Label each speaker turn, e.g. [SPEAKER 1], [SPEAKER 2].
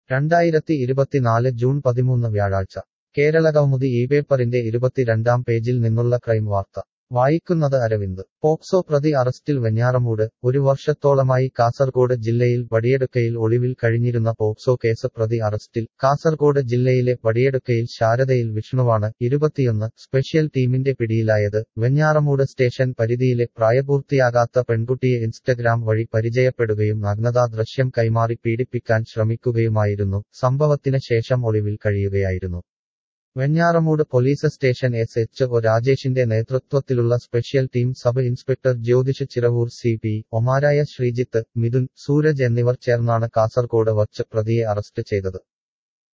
[SPEAKER 1] രണ്ടായിരത്തി ഇരുപത്തിനാല് ജൂൺ പതിമൂന്ന് വ്യാഴാഴ്ച കേരളകൗമുദി ഈ പേപ്പറിന്റെ ഇരുപത്തിരണ്ടാം പേജിൽ നിന്നുള്ള ക്രൈം വാർത്ത വായിക്കുന്നത് അരവിന്ദ് പോക്സോ പ്രതി അറസ്റ്റിൽ വെഞ്ഞാറമൂട് ഒരു വർഷത്തോളമായി കാസർഗോഡ് ജില്ലയിൽ വടിയെടുക്കയിൽ ഒളിവിൽ കഴിഞ്ഞിരുന്ന പോക്സോ കേസ് പ്രതി അറസ്റ്റിൽ കാസർഗോഡ് ജില്ലയിലെ വടിയെടുക്കയിൽ ശാരദയിൽ വിഷ്ണുവാണ് ഇരുപത്തിയൊന്ന് സ്പെഷ്യൽ ടീമിന്റെ പിടിയിലായത് വെഞ്ഞാറമൂട് സ്റ്റേഷൻ പരിധിയിലെ പ്രായപൂർത്തിയാകാത്ത പെൺകുട്ടിയെ ഇൻസ്റ്റഗ്രാം വഴി പരിചയപ്പെടുകയും നഗ്നതാ ദൃശ്യം കൈമാറി പീഡിപ്പിക്കാൻ ശ്രമിക്കുകയുമായിരുന്നു സംഭവത്തിന് ശേഷം ഒളിവിൽ കഴിയുകയായിരുന്നു Venjaramoodu police station S H O രാജേഷിന്റെ നേതൃത്വത്തിലുള്ള special team sub inspector Jyothish Chiravoor C P ഒമാരായ ശ്രീജിത്ത് മിഥുൻ സൂരജ് എന്നിവർ ചേർന്നാണ് കാസർഗോഡ് വച്ച് പ്രതിയെ അറസ്റ്റ് ചെയ്തത്